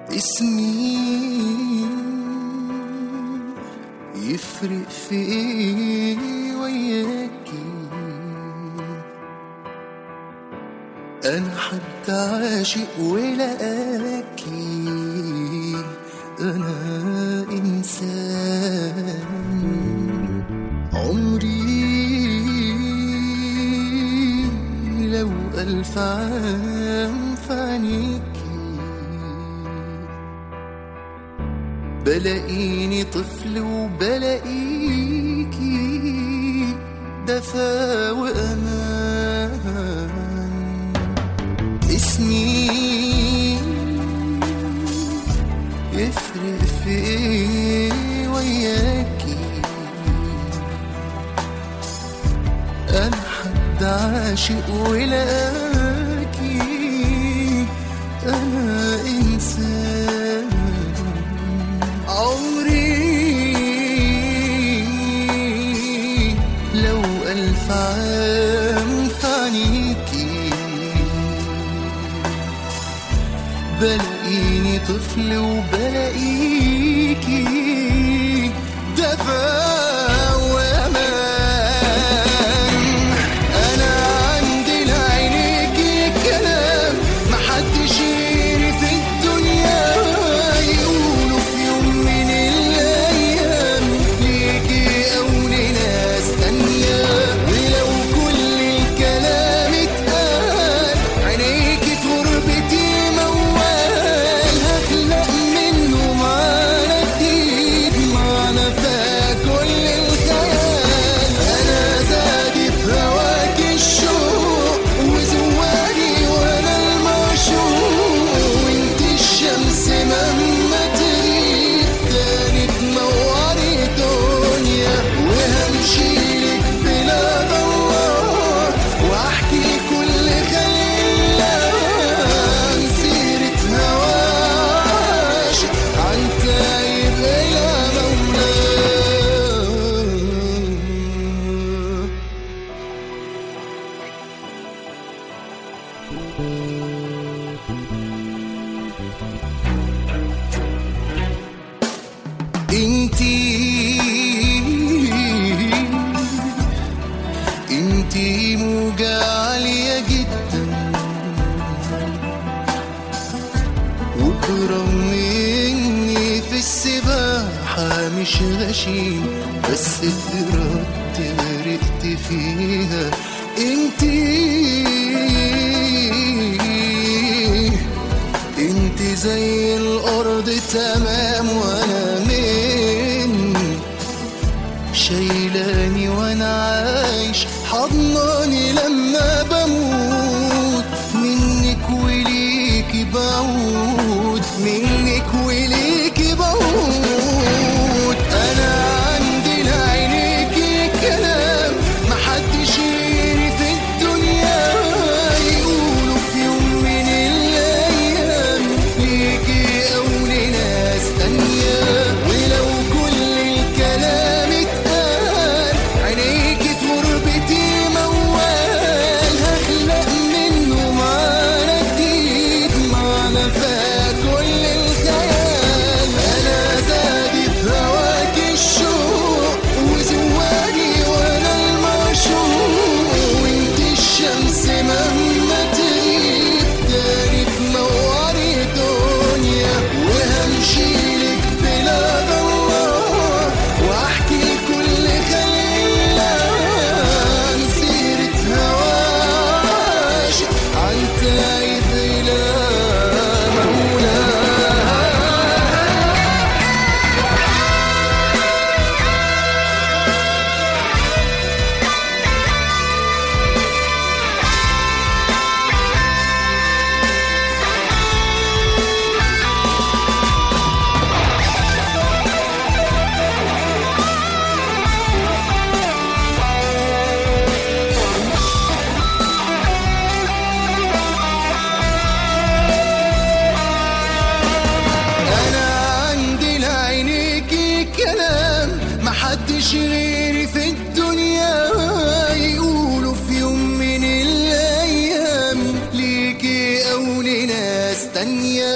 اسمي يفرق في ايه وياكي انا حد عاشق ولقاكي انا انسان عمري لو الف عام في عينيكي بلاقيني طفل وبلاقيكي دفا وأمان اسمي يفرق في ايه وياكي أنا حد عاشق ولاكي أنا إنسان عمري لو ألف عام في عينيكي بلاقيني طفل وبلاقيكي دفا وأمان أنا عندي لعينيكي كلام محدش غيري في الدنيا يقولوا في يوم من الأيام ليكي أو لناس تانية ولو كل الكلام اتقال عينيكي في غربتي موال هخلق منه معنى جديد معنى فات كل الخيال أنا زادي في هواك الشوق وزواني وأنا المعشوق وانت الشمس مهما تغيب تاني تنوري دنيا وهمشي لك بلاد الله واحكي كل خيال سيرة هواش عن تايب إلى مولاه انتي انتي موجة عالية جدا وبرغم اني في السباحة مش غشيم بس اتردت غرقت فيها انتي انت زي الارض تمام وانا من شايلاني وانا عايش حضناني لما بموت منك وليكي بعود منك وليكي بعود انا عندي لعينيكي كلام محدش غيري في الدنيا يقولوا في يوم من الايام ليكي او لناس تانية ولو كل الكلام اتقال عينيكي في غربتي موال هخلق منه معنى جديد معنى فات كل الخيال انا زادي في هواك الشوق وزواني وانا المعشوق وانت الشمس مهما تغيب تاني تنوري دنيا وهمشي لك بلاد الله واحكي كل خيال سيرة هواش عن تايب إلى مولاه انا عندي لعينيكي كلام محدش غيري في الدنيا يقولوا في يوم من الايام ليكي او لناس تانية